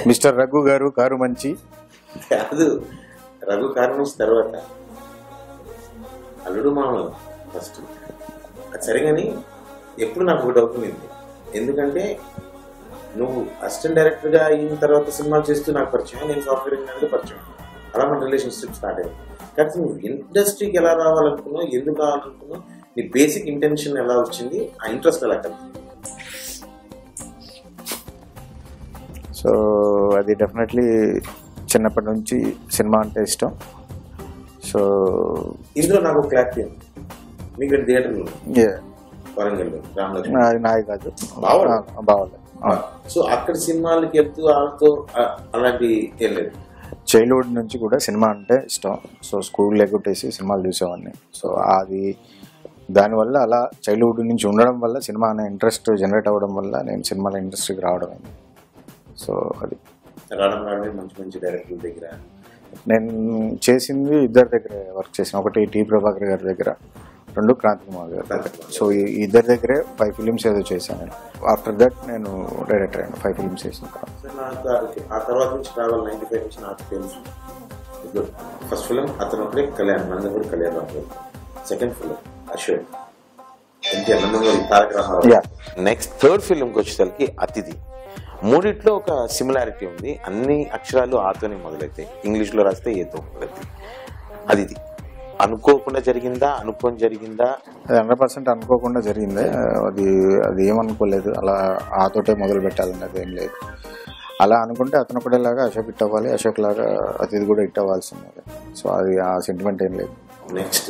Mister Raghu గారు car మంచి కాదు రఘు కారణం తర్వాత అల్లుడు మామ ఫస్ట్ అది సరే కానీ ఎప్పుడు నాకు ఒకటి అవుతుంది ఎందుకంటే నువ్వు అసిస్టెంట్ డైరెక్టర్ గా అయిన తర్వాత సినిమాలు చేస్తూ నాకు పరిచయం నేను సాఫ్ట్వేర్ ఇంజనీర్ పరిచయం అలా మన రిలేషన్షిప్ స్టార్ట్ అయింది కాబట్టి నువ్వు ఇండస్ట్రీకి ఎలా రావాలనుకున్నావు ఎందుకు రావాలనుకున్నావు నీ బేసిక్ ఇంటెన్షన్ ఎలా వచ్చింది ఆ ఇంట్రెస్ట్ ఎలా కలిగింది సో అది డెఫినెట్లీ చిన్నప్పటి నుంచి సినిమా అంటే ఇష్టం సో ఇందులో నాకు క్లారిటీ ఉంది మీకు థియేటర్లో yeah, వరంగల్లో రామలక్ష్మి అది నాది కాదు బావోళ్ళ? ఆ, బావోళ్ళ. అవును. సో అక్కడ సినిమాలకి వెళ్తూ వాళ్ళతో ఆ- అలాంటి ఏం లేదు చైల్డ్హుడ్ నుంచి కూడా సినిమా అంటే ఇష్టం సో స్కూల్ ఎగ్గొట్టేసి సినిమాలు చూసేవాడిని సో అది దానివల్ల అలా చైల్డ్హుడ్ నుంచి ఉండడం వల్ల సినిమా అనే ఇంట్రెస్ట్ జనరేట్ అవ్వడం వల్ల నేను సినిమాల ఇండస్ట్రీకి రావడం అయింది సో అది రావడం రావడమే మంచి మంచి డైరెక్టర్ దగ్గర నేను చేసింది ఇద్దరి దగ్గర వర్క్ చేసిన ఒకటి టి ప్రభాకర్ గారి దగ్గర రెండు క్రాంతి కుమార్ గారి దగ్గర సో ఈ ఇద్దరి దగ్గరే ఫైవ్ ఫిలిమ్స్ ఏదో చేశాను నేను ఆఫ్టర్ దట్ నేను డైరెక్టర్ అయ్యాను ఫైవ్ ఫిలిమ్స్ చేసిన తర్వాత సో నాకు అది- ఆ తర్వాత నుంచి ట్రావెల్ నైన్టీ ఫైవ్ నుంచి నాకు తెలుసు ఫస్ట్ ఫిలిం అతను ఒకటే Kalyan Nandamuri Kalyan Rao second film Ashok NTR Nandamuri Taraka Ramarao Yeah. Next third ఫిలింకి వచ్చేసరికి అతిథి మూడిట్లో ఒక సిమిలారిటీ ఉంది అన్ని అక్షరాలు ఆతోనే మొదలైతాయి ఇంగ్లీష్ లో రాస్తే ఏతో మొదలైతాయి అది ఇది అనుకోకుండా జరిగిందా అనుకోని జరిగిందా అది హండ్రెడ్ పర్సెంట్ అనుకోకుండా జరిగింది అది అది ఏమనుకోలేదు అలా ఆతోటే మొదలు పెట్టాలన్నది ఏం లేదు అలా అనుకుంటే అతను కూడా లాగా అశోక్ ఇట్ అవ్వాలి అశోక్ లాగా అతిథి కూడా ఇట్ అవ్వాల్సిందే సో అది ఆ సెంటిమెంట్ ఏం లేదు నెక్స్ట్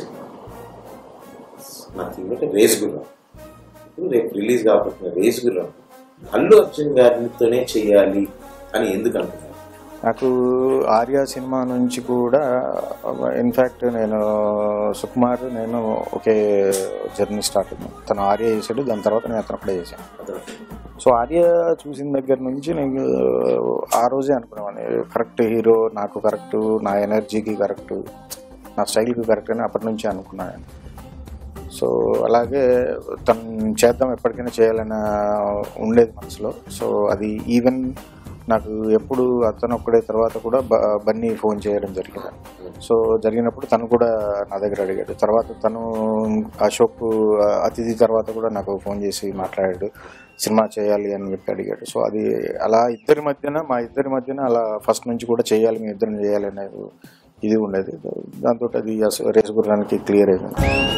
నథింగ్ అంటే రేస్ గుర్రం ఇప్పుడు రేపు రిలీజ్ కాబోతున్న రేస్ గుర్రం అల్లు అర్జున్ గారితోనే చెయ్యాలి అని ఎందుకు అనుకున్నారు నాకు ఆర్య సినిమా నుంచి కూడా ఇన్ఫ్యాక్ట్ నేను సుకుమార్ నేను ఒకే జర్నీ స్టార్ట్ అయింది తను ఆర్య చేశాడు దాని తర్వాత నేను అతను అక్కడే చేశాను అతను సో ఆర్య చూసిన దగ్గర నుంచి నేను ఆ రోజే అనుకునేవాడిని కరెక్ట్ హీరో నాకు కరెక్ట్ నా ఎనర్జీకి కరెక్ట్ నా స్టైల్కి కరెక్ట్ అని అప్పటి నుంచి అనుకున్నాను సో అలాగే తను చేద్దాం ఎప్పటికైనా చేయాలని ఉండేది మనసులో సో అది ఈవెన్ నాకు ఎప్పుడు అతను ఒక్కడే తర్వాత కూడా బ- బన్నీ ఫోన్ చేయడం జరిగింది సో జరిగినప్పుడు తను కూడా నా దగ్గర అడిగాడు తర్వాత తను అశోక్ అతిథి తర్వాత కూడా నాకు ఫోన్ చేసి మాట్లాడాడు సినిమా చేయాలి అని చెప్పి అడిగాడు సో అది అలా ఇద్దరి మధ్యన మా ఇద్దరి మధ్యన అలా ఫస్ట్ నుంచి కూడా చేయాలి మీ ఇద్దరిని చేయాలి అనేది ఇది ఉండేది దాంతో అది అస- రేసు గుర్రానికి క్లియర్ అయింది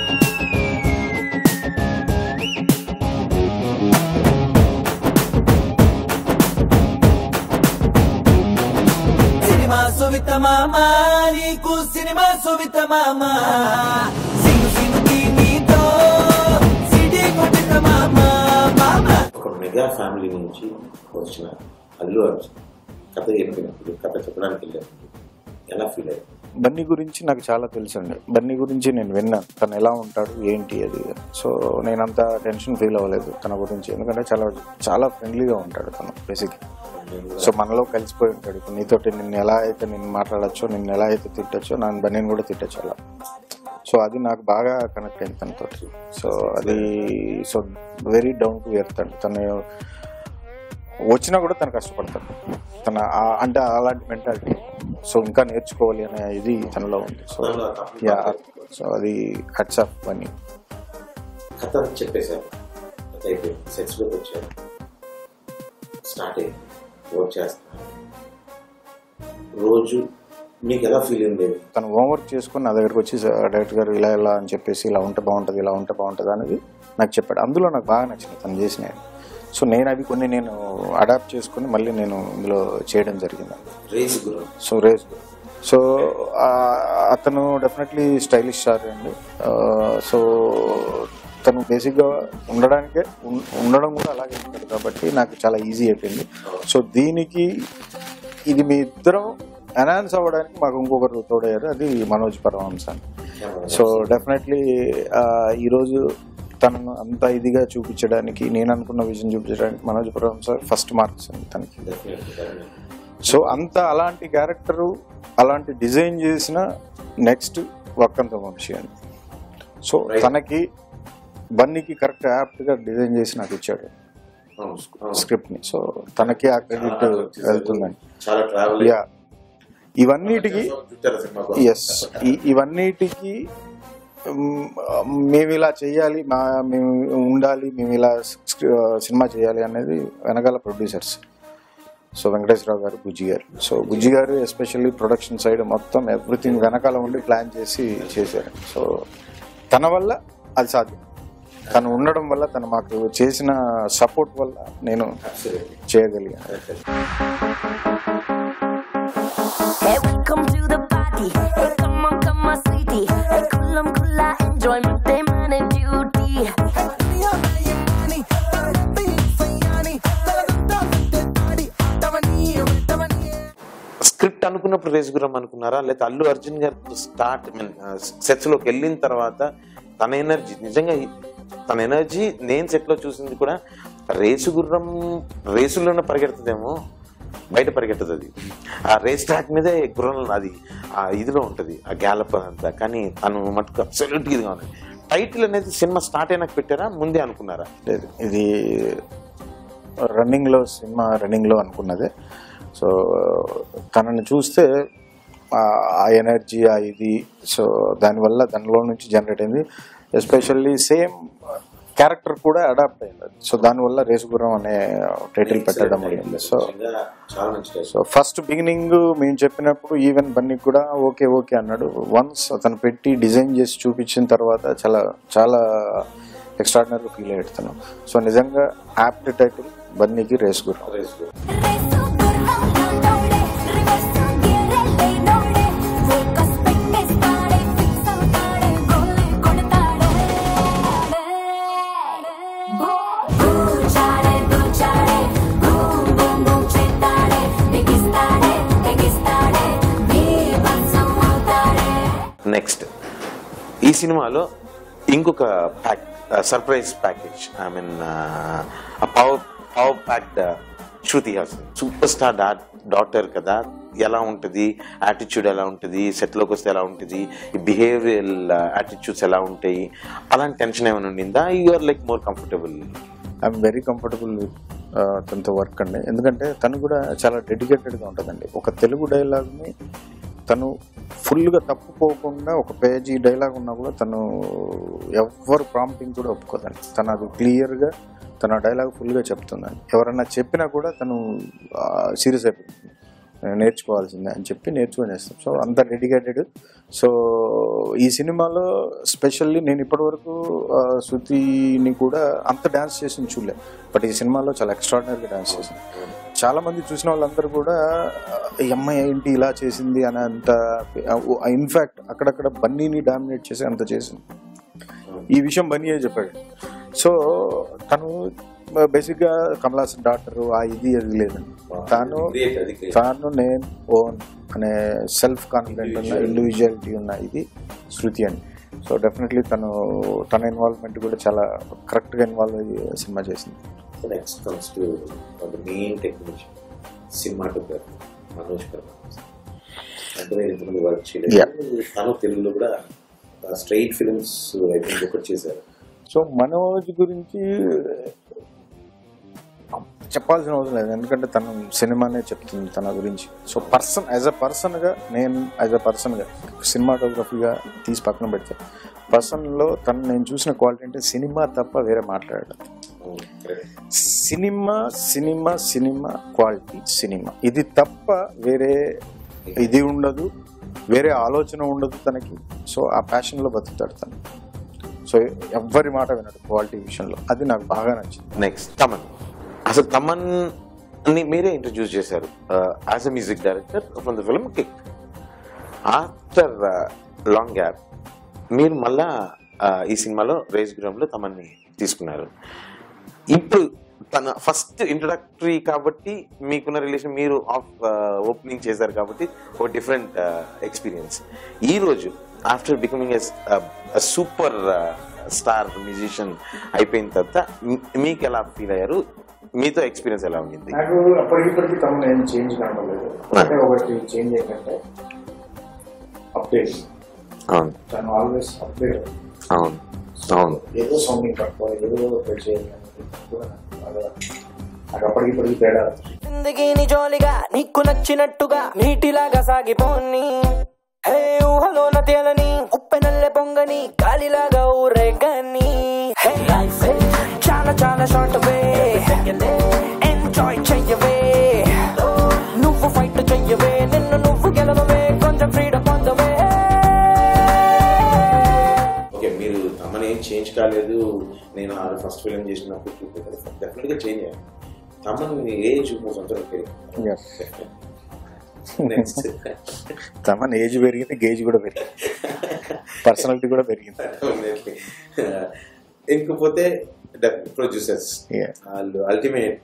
సినిమా సువిత మామ నీకు సినిమా సువిత మామ సింగు సింగుకి నీతో సిటీ కొట్టిన మామ మామ ఒక మెగా ఫ్యామిలీ నుంచి వచ్చిన అల్లు అర్జున్ కథ చెప్పినప్పుడు కథ చెప్పడానికి వెళ్ళినప్పుడు ఎలా ఫీల్ అయ్యారు బన్నీ గురించి నాకు చాలా తెలుసు అండి బన్నీ గురించి నేను విన్నాను తను ఎలా ఉంటాడు ఏంటి అది సో నేను అంత టెన్షన్ ఫీల్ అవ్వలేదు తన గురించి ఎందుకంటే చాలా చాలా ఫ్రెండ్లీగా ఉంటాడు తను బేసిక్ సో మనలో కలిసిపోయి ఉంటాడు ఇప్పుడు నీతోటి నిన్ను ఎలా అయితే నేను మాట్లాడచ్చో నిన్ను ఎలా అయితే తిట్టచ్చో నన్ను బన్నీని కూడా తిట్టచ్చు అలా సో అది నాకు బాగా కనెక్ట్ అయింది తనతో సో అది so very down to earth అండి తను వచ్చినా కూడా తను కష్టపడతాడు తన ఆ- అంటే అలాంటి మెంటాలిటీ సో ఇంకా నేర్చుకోవాలి అనే ఇది తనలో ఉంది సో యా సో అది హట్స్ ఆఫ్ పని కథ చెప్పేశారు కథ అయిపోయింది సెట్స్ లోకి వచ్చారు స్టార్ట్ అయింది వర్క్ చేస్తున్నారు రోజు మీకు ఎలా ఫీల్ ఉండేది తను హోంవర్క్ చేసుకుని నా దగ్గరకు వచ్చి డైరెక్టర్ గారు ఇలా ఇలా అని చెప్పేసి ఇలా ఉంటే బాగుంటుంది ఇలా ఉంటే బాగుంటుంది అనేది నాకు చెప్పాడు అందులో నాకు బాగా నచ్చింది తను చేసిన సో నేను అవి కొన్ని నేను అడాప్ట్ చేసుకుని మళ్ళీ నేను ఇందులో చేయడం జరిగింది race Gurram so race so ఆ, అతను డెఫినెట్లీ స్టైలిష్ స్టార్ అండి ఆ, సో తను బేసిక్గా ఉండడానికే ఉన్- ఉండడం కూడా అలాగే ఉంటాడు కాబట్టి నాకు చాలా ఈజీ అయిపోయింది సో దీనికి ఇది మీ ఇద్దరం ఎనాన్స్ అవ్వడానికి మాకు ఇంకొకరు తోడయ్యారు అది మనోజ్ పరమహంస అని సో డెఫినెట్లీ ఈరోజు తనను అంత ఇదిగా చూపించడానికి నేను అనుకున్న విజన్ చూపించడానికి మనోజ్ పరమహంస ఫస్ట్ మార్క్స్ అండి తనకి సో అంత అలాంటి క్యారెక్టరు అలాంటి డిజైన్ చేసిన నెక్స్ట్ వక్కంత వంశీ అని సో Right. తనకి బన్నీకి కరెక్ట్ యాప్ట్ గా డిజైన్ చేసి నాకు ఇచ్చాడు అవును, అవును. స్క్రిప్ట్ ని సో తనకి ఆ క్రెడిట్ వెళ్తుందండి చాలా ట్రావెల్ యా ఇవన్నిటికి చూచారా సినిమా కోసం? ఎస్ ఇవన్నిటికి మ్, మేము ఇలా చేయాలి మా మేము ఉండాలి మేము ఇలా స్క్రి- సినిమా చేయాలి అనేది వెనకాల ప్రొడ్యూసర్స్ సో వెంకటేశ్వరరావు గారు బుజ్జి గారు సో బుజ్జి గారు ఎస్పెషల్లీ ప్రొడక్షన్ సైడ్ మొత్తం ఎవ్రీథింగ్ వెనకాల ఉండి ప్లాన్ చేసి చేశారు సో తన వల్ల అది సాధ్యం తను ఉండడం వల్ల తను మాకు చేసిన సపోర్ట్ వల్ల నేను Absolutely. చేయగలిగాను Hey, welcome to the party. Hey, come on, come on, sweetie. Hey, kulam kula enjoyment, day man and duty. Script అనుకున్నప్పుడు రేసుగురం అనుకున్నారా లేదా అల్లు అర్జున్ గారు స్టార్ట్ మీన్ సెట్స్ లోకి వెళ్ళిన తర్వాత తన ఎనర్జీ నిజంగా ఈ- తన ఎనర్జీ నేను సెట్ లో చూసింది కూడా రేసు గుర్రం రేసులోనే పరిగెడుతుందేమో బయట పరిగెట్టదు అది ఆ రేస్ ట్రాక్ మీదే గుర్రం అది ఆ ఇదిలో ఉంటది ఆ గ్యాలప్ అంతా కానీ తను మటుకు అబ్సల్యూట్ ఇదిగా ఉంది టైటిల్ అనేది సినిమా స్టార్ట్ అయినాక పెట్టారా ముందే అనుకున్నారా లేదు ఇది రన్నింగ్ లో సినిమా రన్నింగ్ లో అనుకున్నదే సో తనని చూస్తే ఆ- ఆ ఎనర్జీ ఆ ఇది సో దానివల్ల దానిలో నుంచి జనరేట్ అయింది ఎస్పెషల్లీ సేమ్ క్యారెక్టర్ కూడా అడాప్ట్ అయింది సో దానివల్ల రేసుగురం అనే టైటిల్ పెట్టడం అయింది సో చాలా మంచి సో ఫస్ట్ బిగినింగ్ మేము చెప్పినప్పుడు ఈవెన్ బన్నీ కూడా ఓకే ఓకే అన్నాడు వన్స్ అతను పెట్టి డిజైన్ చేసి చూపించిన తర్వాత చాలా చాలా ఎక్స్ట్రాడినరీ ఫీల్ అయ్యాడు సో నిజంగా యాప్ట్ టైటిల్ బన్నీకి race Guru race race Gurram నాతోడే, రివర్సు గేరెలే నోడే. ఫోకస్ పెట్టేస్తాడే, ఫిక్స్ అవుతాడే, గోలే కొడతాడే. దూచాడే, దూచాడే, బూమ్ బూమ్ బూమ్ చేస్తాడే, బిగిస్తాడే, తెగిస్తాడే, బీభత్సం అవుతాడే. నెక్స్ట్ ఈ సినిమాలో ఇంకొక pack surprise package I mean power power packed Shruti Haasan super star daughter కదా ఎలా ఉంటుంది యాటిట్యూడ్ ఎలా ఉంటుంది సెట్లోకి వస్తే ఎలా ఉంటుంది ఈ బిహేవియల్ యాటిట్యూడ్స్ ఎలా ఉంటాయి అలాంటి టెన్షన్ ఏమైనా ఉండిందా you're like more comfortable I'm very comfortable with తనతో వర్క్ అండి ఎందుకంటే తను కూడా చాలా డెడికేటెడ్గా ఉంటుందండి ఒక తెలుగు డైలాగ్ని తను ఫుల్గా తప్పుకోకుండా ఒక పేజీ డైలాగ్ ఉన్నా కూడా తను ఎవరు ప్రాంప్టింగ్ కూడా ఒప్పుకోదండి తను అది క్లియర్గా తన డైలాగ్ ఫుల్గా చెప్తుందండి ఎవరన్నా చెప్పినా కూడా తను సీరియస్ అయిపోతుంది నేను నేర్చుకోవాల్సిందే అని చెప్పి నేర్చుకొని చేస్తాం సో అంత డెడికేటెడ్ సో ఈ సినిమాలో స్పెషల్లీ నేను ఇప్పటివరకు ఆ, శృతిని కూడా అంత డాన్స్ చేసింది చూడలే బట్ ఈ సినిమాలో చాలా ఎక్స్ట్రాడినరీగా డాన్స్ చేసింది చాలా మంది చూసిన వాళ్ళందరూ కూడా ఆ, ఈ అమ్మాయి ఏంటి ఇలా చేసింది అని అంత ఇన్ఫాక్ట్ అక్కడక్కడ బన్నీని డామినేట్ చేసి అంత చేసింది ఈ విషయం బన్నీయే చెప్పాడు సో తను బేసిక్ గా కమలాస్ డాక్టర్ ఆ ఇది అది లేదండి తాను తాను నేను ఓన్ అనే సెల్ఫ్ కాన్ఫిడెంట్ ఉన్న ఇండివిజువాలిటీ ఉన్న ఇది శృతి అండి సో డెఫినెట్లీ తను తన ఇన్వాల్వ్మెంట్ కూడా చాలా కరెక్ట్ గా ఇన్వాల్వ్ అయ్యి సినిమా చేసింది next comes to the main technician cinematography Manoj Karma అంటే ఇంతమంది వర్క్ చేయలేదు Yeah. తను తెలుగులో కూడా స్ట్రైట్ ఫిల్మ్స్ ఐ థింక్ ఒకటి చేశారు సో మనోజ్ గురించి చెప్పాల్సిన అవసరం లేదు ఎందుకంటే తను సినిమానే చెప్తుంది తన గురించి సో పర్సన్ యాజ్ అ పర్సన్గా నేను యాజ్ అ పర్సన్గా సినిమాటోగ్రఫీగా తీసి పక్కన పెడితే పర్సన్లో తను నేను చూసిన క్వాలిటీ అంటే సినిమా తప్ప వేరే మాట్లాడడం cinema cinema cinema quality cinema ఇది తప్ప వేరే ఇది ఉండదు వేరే ఆలోచన ఉండదు తనకి సో ఆ ప్యాషన్లో బతుకుతాడు తను సో ఎవ్వరి మాట వినడు క్వాలిటీ విషయంలో అది నాకు బాగా నచ్చింది నెక్స్ట్ తమన్ అసలు తమన్ ని మీరే ఇంట్రడ్యూస్ చేశారు as a music director from the film Kick after long gap మీరు మళ్ళా uh, ఈ సినిమాలో రేస్ గ్రామ్లో తమన్ని తీసుకున్నారు ఇప్పుడు తన ఫస్ట్ ఇంట్రడక్టరీ కాబట్టి మీకున్న రిలేషన్ మీరు ఆఫ్ ఓపెనింగ్ చేశారు కాబట్టి ఒక డిఫరెంట్ ఎక్స్పీరియన్స్ ఈ రోజు after becoming super star musician అయిపోయిన తర్వాత మీ- మీకు ఎలా ఫీల్ అయ్యారు మీతో ఎక్స్పీరియన్స్ ఎలా ఉండింది నాకు అప్పటికిప్పటికి తమ ఏం చేంజ్ కనపడలేదు అంటే ఒకటి చేంజ్ ఏంటంటే అప్డేట్ అవును తను ఆల్వేస్ అప్డేట్ అవును అవును ఏదో సౌండింగ్ తక్కువ ఏదో ఒకటి చేయాలి అనేది కూడా నాకు అప్పటికి ఇప్పటికి తేడా జిందగీని జోలిగా నీకు నచ్చినట్టుగా నీటిలాగా సాగిపోని హే ఊహలోన తేలని ఉప్పెనల్లె పొంగని గాలిలాగా ఊరేగని హే లైఫ్ చాలా చాలా షార్ట్ వే ఎంజాయ్ చెయ్యవే నువ్వు ఫైట్ చెయ్యవే నిన్ను నువ్వు గెలవవే కొంచెం ఫ్రీడమ్ పొందవే ఓకే మీరు తమని ఏం చేంజ్ కాలేదు నేను ఆ ఫస్ట్ ఫిలిం చేసినప్పుడు డెఫినెట్గా చేంజ్ అయ్యాను తమని ఏజ్ మూడు సంవత్సరాలు నెక్స్ట్ తమన్ ఏజ్ పెరిగింది గేజ్ కూడా పెరిగింది పర్సనాలిటీ కూడా పెరిగింది ఇంకపోతే ప్రొడ్యూసర్స్ Yeah. వాళ్ళు అల్టిమేట్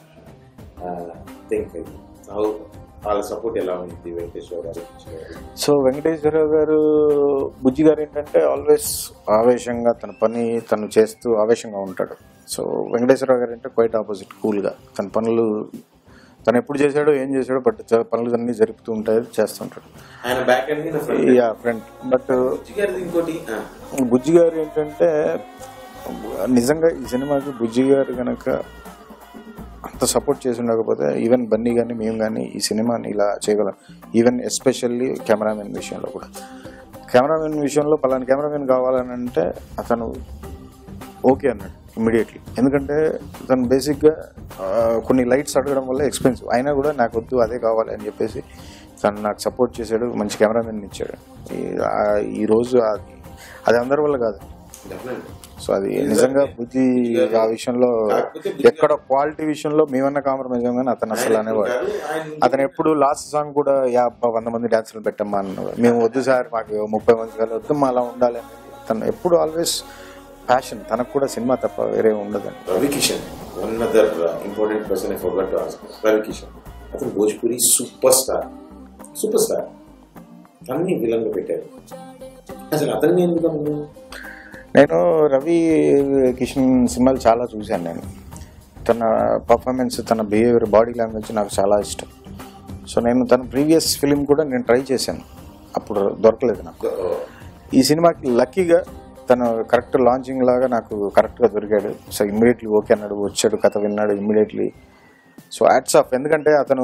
థింక్ హౌ వాళ్ళ సపోర్ట్ ఎలా ఉంది వెంకటేశ్వర గారు సో వెంకటేశ్వరరావు గారు బుజ్జి గారు ఏంటంటే ఆల్వేస్ ఆవేశంగా తన పని తను చేస్తూ ఆవేశంగా ఉంటాడు సో వెంకటేశ్వరరావు గారు అంటే క్వైట్ ఆపోజిట్ కూల్గా తన పనులు తను ఎప్పుడు చేశాడో ఏం చేశాడో బట్ పనులు అన్నీ జరుపుతూ ఉంటాయి చేస్తుంటాడు ఆయన బ్యాక్ అండ్ నా ఫ్రెండ్ యా ఫ్రెండ్ బట్ గారిది ఇంకోటి ఆ, బుజ్జి గారు ఏంటంటే నిజంగా ఈ సినిమాకి బుజ్జి గారు కనుక అంత సపోర్ట్ చేసి ఉండకపోతే ఈవెన్ బన్నీ కానీ మేము కానీ ఈ సినిమాని ఇలా చేయగలం ఈవెన్ ఎస్పెషల్లీ కెమెరామెన్ విషయంలో కూడా కెమెరామెన్ విషయంలో పలానా కెమెరామెన్ కావాలని అంటే అతను ఓకే అన్నాడు ఇమ్మీడియట్లీ ఎందుకంటే తను బేసిక్గా ఆ, కొన్ని లైట్స్ అడగడం వల్ల ఎక్స్పెన్సివ్ అయినా కూడా నాకు వద్దు అదే కావాలి అని చెప్పేసి తను నాకు సపోర్ట్ చేశాడు మంచి కెమెరామెన్ ఇచ్చాడు ఈ- ఆ- ఈ రోజు అది అది అందరి వల్ల కాదు definitely. సో అది నిజంగా బుద్ధి ఆ విషయంలో కాకపోతే బుద్ధి ఎక్కడ క్వాలిటీ విషయంలో మేమన్నా కాంప్రమైజ్ కానీ అతను అసలు ఆయన అనేవాడు కాదు, ఆయన అతను ఎప్పుడు లాస్ట్ సాంగ్ కూడా యా అబ్బా వంద మంది డాన్సులు పెట్టమ్మా అన్నవాడు మేము వద్దు సార్ మాకు ముప్పై మంది కాదు వద్దు మా అలా ఉండాలి అనేది తను ఎప్పుడు ఆల్వేస్ ప్యాషన్ తనకు కూడా సినిమా తప్ప వేరే ఉండదని Ravi Kishan one other important person I forgot to ask Ravi Kishan అతను Bhojpuri super star super star అన్ని విలన్లు పెట్టారు అసలు అతన్ని ఎందుకు అమ్ము? నేను రవి కిషన్ సినిమాలు చాలా చూశాను నేను తన పర్ఫార్మెన్స్ తన బిహేవియర్ బాడీ లాంగ్వేజ్ నాకు చాలా ఇష్టం సో నేను తన ప్రీవియస్ ఫిలిం కూడా నేను ట్రై చేశాను అప్పుడు దొరకలేదు నాకు ఈ సినిమాకి లక్కీగా తను కరెక్ట్ లాంచింగ్ లాగా నాకు కరెక్ట్గా దొరికాడు సో ఇమ్మీడియట్లీ ఓకే అన్నాడు వచ్చాడు కథ విన్నాడు ఇమ్మీడియట్లీ సో యాడ్స్ ఆఫ్ ఎందుకంటే అతను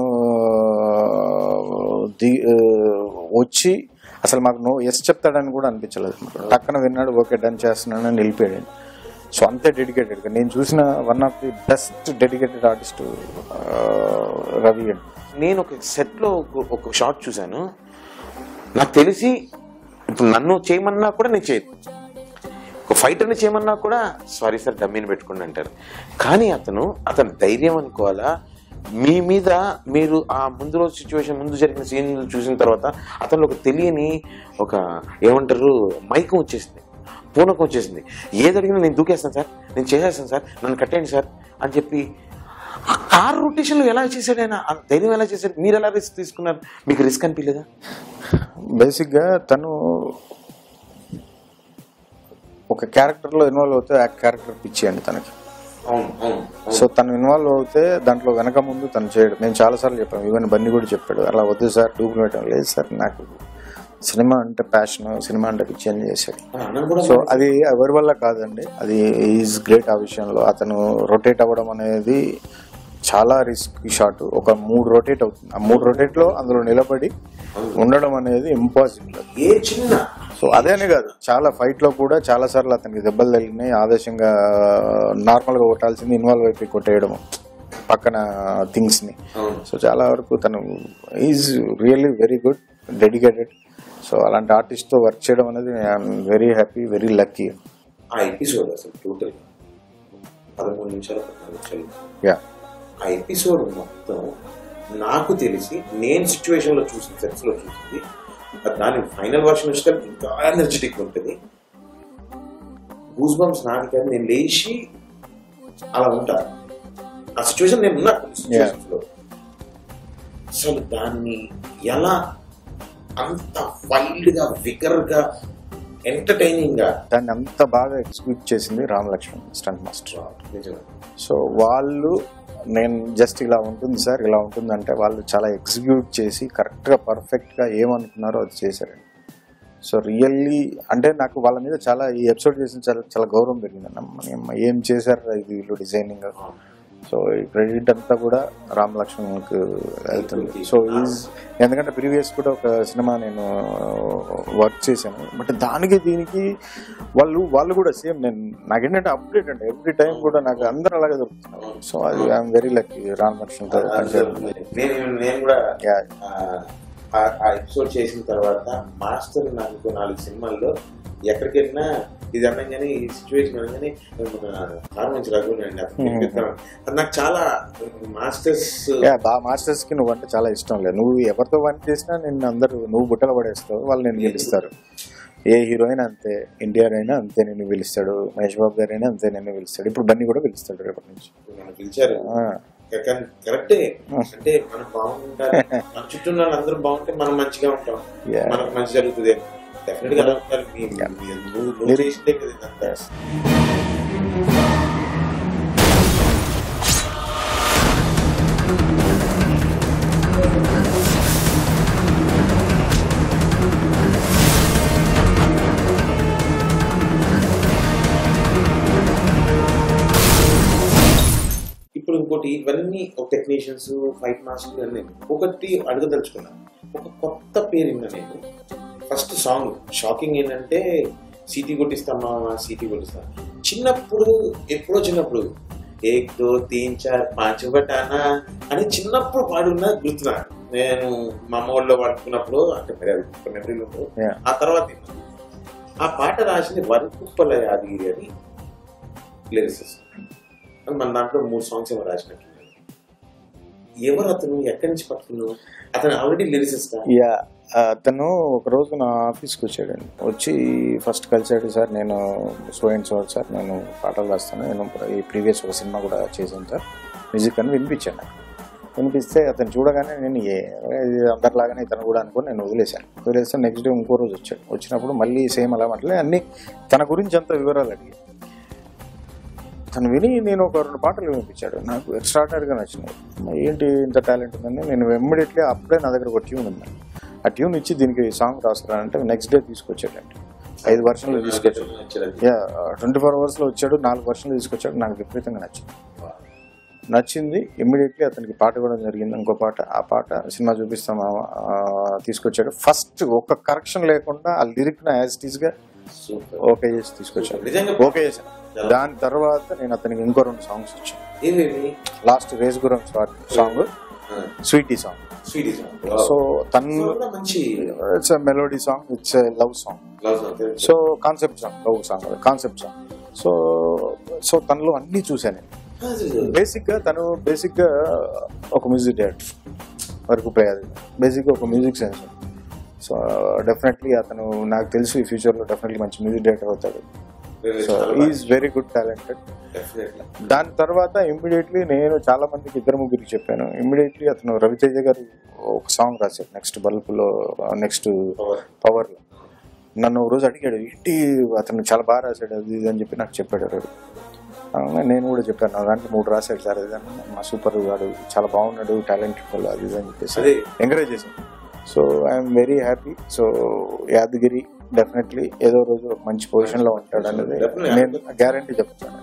ది ఆ, వచ్చి అసలు మాకు నో ఎస్ చెప్తాడని కూడా అనిపించలేదు టక్కన విన్నాడు ఓకే డన్ చేస్తున్నాను అని వెళ్ళిపోయాడు సో అంతే డెడికేటెడ్ నేను చూసిన one of the best dedicated artist Ravi అండి నేను ఒక సెట్ లో ఒక- ఒక షాట్ చూశాను నాకు తెలిసి ఇప్పుడు నన్ను చేయమన్నా కూడా నేను చేయను ఒక ఫైటర్ని చేయమన్నా కూడా సారీ సార్ డమ్మీని పెట్టుకోండి అంటారు కానీ అతను అతని ధైర్యం అనుకోవాలా మీ మీద మీరు ఆ ముందు రోజు సిచ్యువేషన్ ముందు జరిగిన సీన్ చూసిన తర్వాత అతను ఒక తెలియని ఒక ఏమంటారు మైకం వచ్చేసింది పూనకం వచ్చేసింది ఏది అడిగినా నేను దూకేస్తాను సార్ నేను చేసేస్తాను సార్ నన్ను కట్టేయండి సార్ అని చెప్పి ఆ కార్ రొటేషన్ ఎలా చేశాడు ఆయన ఆ ధైర్యం ఎలా చేశాడు మీరు ఎలా రిస్క్ తీసుకున్నారు మీకు రిస్క్ అనిపించలేదా బేసిక్గా తను ఒక క్యారెక్టర్లో ఇన్వాల్వ్ అవుతే ఆ క్యారెక్టర్ పిచ్చేయండి తనకి అవును అవును అవును. సో తను ఇన్వాల్వ్ అవుతే దాంట్లో వెనక ముందు తను చేయడం మేము చాలాసార్లు చెప్పాము ఈవెన్ బన్నీ కూడా చెప్పాడు అలా వద్దు సార్ డూపులు పెట్టడం లేదు సార్ నాకు సినిమా అంటే ప్యాషన్ సినిమా అంటే పిచ్చి అని చేశాడు ఆ అన్నను కూడా సో అది ఎవరి వల్ల కాదండి అది ఈజ్ గ్రేట్ ఆ విషయంలో అతను రొటేట్ అవ్వడం అనేది చాలా రిస్క్ షాట్ ఒక మూడు రొటేట్ అవుతుంది ఆ మూడు రొటేట్ లో అందులో నిలబడి ఉండడం అనేది ఇంపాసిబుల్ ఏ చిన్న సో అదేనే కాదు చాలా ఫైట్ లో కూడా చాలా సార్లు అతనికి దెబ్బలు తగిలినాయి ఆవేశంగా నార్మల్ గా కొట్టాల్సింది ఇన్వాల్వ్ అయిపోయి కొట్టేయడం పక్కన థింగ్స్ ని అవును సో చాలా వరకు తను is really very good dedicated so అలాంటి ఆర్టిస్ట్ తో వర్క్ చేయడం అనేది I'm very happy very lucky ఆ ఎపిసోడ్ అసలు టోటల్ పదమూడు నిమిషాలు పద్నాలుగు నిమిషాలు యా ఆ ఎపిసోడ్ మొత్తం నాకు తెలిసి నేను సిచ్యువేషన్ లో చూసిన సెట్స్ లో చూసింది అది దాని ఫైనల్ వర్షన్ వచ్చే ఇంకా ఎనర్జెటిక్ ఉంటుంది గూస్ బంప్స్ నాకు కానీ నేను లేచి అలా ఉంటా ఆ సిచ్యువేషన్ నేను ఉన్నా కొన్ని situations లో అసలు దాన్ని ఎలా అంత వైల్డ్ గా విగర్ గా ఎంటర్టైనింగ్ గా దాన్ని అంత బాగా ఎగ్జిక్యూట్ చేసింది రామ్ లక్ష్మణ్ స్టంట్ మాస్టర్ నిజంగా సో వాళ్ళు నేను జస్ట్ ఇలా ఉంటుంది సార్ ఇలా ఉంటుంది అంటే వాళ్ళు చాలా ఎగ్జిక్యూట్ చేసి కరెక్ట్గా పర్ఫెక్ట్గా ఏమనుకున్నారో అది చేశారండి సో రియల్లీ అంటే నాకు వాళ్ళ మీద చాలా ఈ ఎపిసోడ్ చేసిన చాలా చాలా గౌరవం పెరిగింది అన్న ఏం చేశారు ఇది వీళ్ళు డిజైనింగ్ సో ఈ క్రెడిట్ అంతా కూడా రామ్ లక్ష్మణ్కి వెళ్తుంది సో ఈజ్ ఎందుకంటే ప్రీవియస్ కూడా ఒక సినిమా నేను వర్క్ చేశాను బట్ దానికి దీనికి వాళ్ళు వాళ్ళు కూడా సేమ్ నేను నాకేంటంటే అప్డేట్ అండి ఎవ్రీ టైం కూడా నాకు అందరూ అలాగే దొరుకుతున్నారు సో అది ఐఎమ్ వెరీ లక్కీ రామ్ లక్ష్మణ్తో పనిచేయడం నేను నేను కూడా Yeah. ఆ, ఆ ఎపిసోడ్ చేసిన తర్వాత మాస్టర్ నాకు నాలుగు సినిమాల్లో ఎక్కడికి వెళ్ళినా ఇది అనగానే ఈ సిచ్యువేషన్ అనగానే కారు నుంచి రఘు నేను అతనికి చెప్పిస్తాను. అది నాకు చాలా మాస్టర్స్ యా బా మాస్టర్స్ కి నువ్వు అంటే చాలా ఇష్టం లేదు నువ్వు ఎవరితో పని చేసినా నిన్ను అందరూ నువ్వు బుట్టలు పడేస్తావు వాళ్ళు నేను గెలుస్తారు ఏ హీరోయిన్ అంతే ఎన్టీఆర్ అయినా అంతే నిన్ను పిలుస్తాడు మహేష్ బాబు గారు అయినా అంతే నిన్ను పిలుస్తాడు ఇప్పుడు బన్నీ కూడా పిలుస్తాడు రేపటి నుంచి నన్ను పిలిచారు ఆ, కానీ కరెక్టే అంటే మనం బాగుంటారు మన చుట్టూ ఉన్న వాళ్ళందరూ బాగుంటే మనం మంచిగా ఉంటాం Yeah. మనకు మంచి జరుగుతుంది డెఫినెట్ గా అలా ఉంటారు. మీ- మీ- నువ్వు నువ్వు చేసిందే కదా ఇదంతా. ఇప్పుడు ఇంకోటి ఇవన్నీ ఒక టెక్నీషియన్స్ ఫైట్ మాస్టర్ అన్ని ఒకటి అడగదలుచుకున్నాను ఒక కొత్త పేరు విన్నా నేను ఫస్ట్ సాంగ్ షాకింగ్ ఏంటంటే సిటీ కొట్టిస్తామా సిటీ కొట్టిస్తాం చిన్నప్పుడు ఎప్పుడో చిన్నప్పుడు ఏక్ దో తీన్ చార్ పాంచ్ బటానా అని చిన్నప్పుడు పాడున్న గుర్తు నాకు నేను మా అమ్మ వాళ్ళలో పాడుకున్నప్పుడు అంటే మరి అది ఒక మెమరీలో ఉండదు. Yeah. ఆ తర్వాత విన్నాను. ఆ పాట రాసింది వరకుప్పల యాదగిరి అని లిరిసిస్ట్ మన దాంట్లో మూడు సాంగ్స్ ఏమో రాసినట్టు ఎవరు అతను ఎక్కడి నుంచి పట్టుకున్నావు అతను ఆల్రెడీ లిరిసిస్టా యా అతను ఒక రోజు నా ఆఫీస్కి వచ్చాడండి వచ్చి ఫస్ట్ కలిసాడు సార్ నేను సో అండ్ సో సార్ నేను పాటలు రాస్తాను నేను ఈ ప్రీవియస్ ఒక సినిమా కూడా చేశాను సార్ మ్యూజిక్ అని వినిపించాను నాకు వినిపిస్తే అతను చూడగానే నేను ఏ ఇది అందరిలాగానే ఇతను కూడా అనుకుని నేను వదిలేశాను వదిలేస్తే నెక్స్ట్ డే ఇంకో రోజు వచ్చాడు వచ్చినప్పుడు మళ్ళీ సేమ్ అలా మాట్లాడి అన్ని తన గురించి అంత వివరాలు అడిగి తను విని నేను ఒక రెండు పాటలు వినిపించాడు నాకు ఎక్స్ట్రాడినరీగా నచ్చినాయి అమ్మ, ఏంటి ఇంత టాలెంట్ ఉందని నేను ఇమ్మీడియట్లీ అప్పుడే నా దగ్గర ఒక ట్యూన్ ఉంది ఆ ట్యూన్ ఇచ్చి దీనికి సాంగ్ రాసుకురా అంటే నెక్స్ట్ డే తీసుకొచ్చాడండి ఐదు వర్షన్లు తీసుకొచ్చాడు యా ట్వంటీ ఫోర్ అవర్స్లో వచ్చాడు నాలుగు వర్షన్లు తీసుకొచ్చాడు నాకు విపరీతంగా నచ్చింది నచ్చింది ఇమ్మీడియట్లీ అతనికి పాట కూడా జరిగింది ఇంకో పాట ఆ పాట సినిమా చూపిస్తాం మామ, ఆ, తీసుకొచ్చాడు ఫస్ట్ ఒక్క కరెక్షన్ లేకుండా ఆ లిరిక్ నా యాజ్ టీస్ గా సూపర్ ఓకే చేసి తీసుకొచ్చాడు నిజంగా ఓకే చేశాను దాని తర్వాత నేను అతనికి ఇంకో రెండు సాంగ్స్ వచ్చాను ఏమేమి last race Gurram song sweety song sweet so తను కూడా మంచి it's melody song it's love song love song so concept song love song concept song so so తనలో అన్ని చూశాను నేను బేసిక్ గా తను బేసిక్ గా ఒక మ్యూజిక్ డైరెక్టర్ వరకు ప్రయాది బేసిక్ గా ఒక మ్యూజిక్ సెన్స్ సో డెఫినెట్లీ అతను నాకు తెలుసు ఈ ఫ్యూచర్ లో డెఫినెట్లీ మంచి మ్యూజిక్ డైరెక్టర్ అవుతాడు so is very good talented దాని తర్వాత ఇమ్మీడియట్లీ నేను చాలా మందికి ఇద్దరు ముగ్గురికి చెప్పాను ఇమ్మీడియట్లీ అతను రవితేజ గారు ఒక సాంగ్ రాశాడు నెక్స్ట్ బల్బులో నెక్స్ట్ పవర్ లో నన్ను ఒక రోజు అడిగాడు ఏంటి అతను చాలా బాగా రాశాడు అది ఇది అని చెప్పి నాకు చెప్పాడు రవి అవునా, నేను కూడా చెప్పాను నా దాంట్లో మూడు రాశాడు సార్ ఇది అని. మా సూపర్ వాడు చాలా బాగున్నాడు టాలెంట్ ఫుల్ అది ఇది అని చెప్పేసి అదే. ఎంకరేజ్ చేశాను so I'm very happy so Yadagiri definitely ఏదో రోజు ఒక మంచి పొజిషన్ లో ఉంటాడు అనేది Definitely. నేను గ్యారంటీ చెప్తాను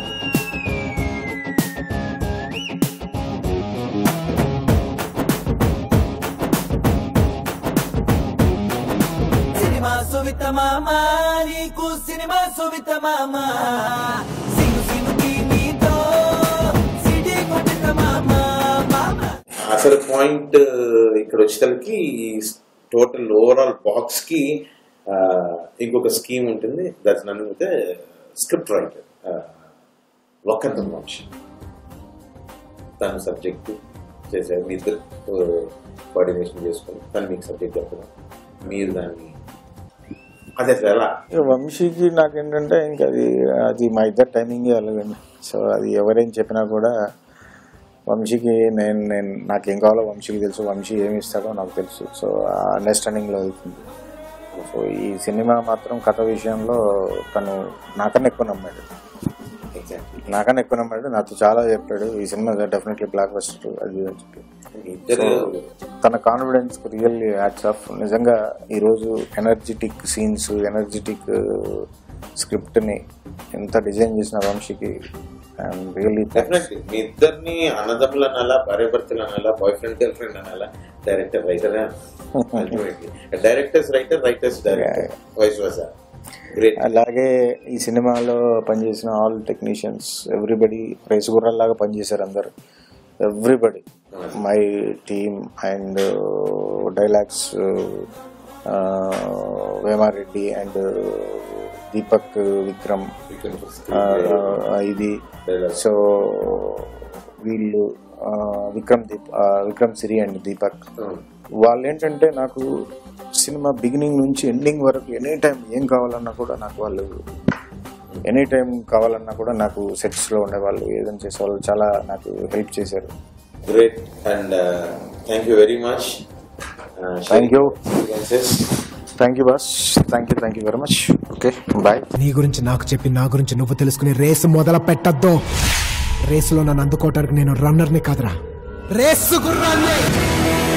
సినిమా సువిత మామ నీకు సినిమా సువిత మామ సిను సినుకి నీతో సిటీ కొట్టిన మామ మామ అసలు పాయింట్ ఇక్కడ వచ్చేసరికి టోటల్ ఓవరాల్ బాక్స్ కి ఆ, ఇంకొక స్కీమ్ ఉంటుంది దట్స్ నన్ను అయితే స్క్రిప్ట్ రైటర్ ఒక్కంతం వంశీ తన సబ్జెక్ట్ చేశారు మీ ఇద్దరు కోఆర్డినేషన్ చేసుకొని తను మీకు సబ్జెక్ట్ చెప్పడం మీరు దాన్ని అది అసలు ఎలా ఇక వంశీకి నాకేంటంటే ఇంకా అది అది మా ఇద్దరు టైమింగ్ అలాగండి సో అది ఎవరేం చెప్పినా కూడా వంశీకి నేను నేను నాకేం కావాలో వంశీకి తెలుసు వంశీ ఏమి ఇస్తాడో నాకు తెలుసు సో ఆ అండర్స్టాండింగ్లో వెళ్తుంది సో ఈ సినిమా మాత్రం కథ విషయంలో తను నాకన్నా ఎక్కువ నమ్మాడు ఎగ్జాక్ట్లీ నాకన్నా ఎక్కువ నమ్మాడు నాతో చాలా చెప్పాడు ఈ సినిమా డెఫినెట్లీ బ్లాక్ బస్టర్ అది ఇది అని చెప్పి ఇద్దరు తన కాన్ఫిడెన్స్ రియల్లీ హ్యాట్స్ ఆఫ్ నిజంగా ఈరోజు ఎనర్జెటిక్ సీన్స్ ఎనర్జెటిక్ స్క్రిప్ట్ని ఎంత డిజైన్ చేసిన వంశీకి ఐఎమ్ రియలీ డెఫినెట్లీ మీ ఇద్దరిని అన్నదమ్ములు అనాలా భార్య భర్తలు అనాలా బాయ్ ఫ్రెండ్ గర్ల్ ఫ్రెండ్ అనాలా director writer ultimately directors writer writers director vice versa great అలాగే ఈ సినిమాలో పనిచేసిన ఆల్ టెక్నీషియన్స్ ఎవ్రీబడి రేసు గుర్రాల్లాగా పనిచేశారు అందరు everybody my team and dialogues Vemareddy and Deepak Vikram ఆ, ఇది సో వీళ్ళు ఆ, విక్రమ్ దీప్ ఆ, విక్రమ్ సిరి అండ్ దీపక్ వాళ్ళు ఏంటంటే నాకు సినిమా బిగినింగ్ నుంచి ఎండింగ్ వరకు ఎనీ టైం ఏం కావాలన్నా కూడా నాకు వాళ్ళు ఎనీ టైం కావాలన్నా కూడా నాకు సెట్స్ లో ఉండేవాళ్ళు ఏదైనా చేసేవాళ్ళు చాలా నాకు హెల్ప్ చేశారు great and thank you very much thank you thank you boss thank you thank you very much okay bye నీ గురించి నాకు చెప్పి నా గురించి నువ్వు తెలుసుకుని రేసు మొదలు పెట్టద్దు రేసులో నన్ను అందుకోవటానికి నేను రన్నర్ని కాదురా రేసు గుర్రాన్ని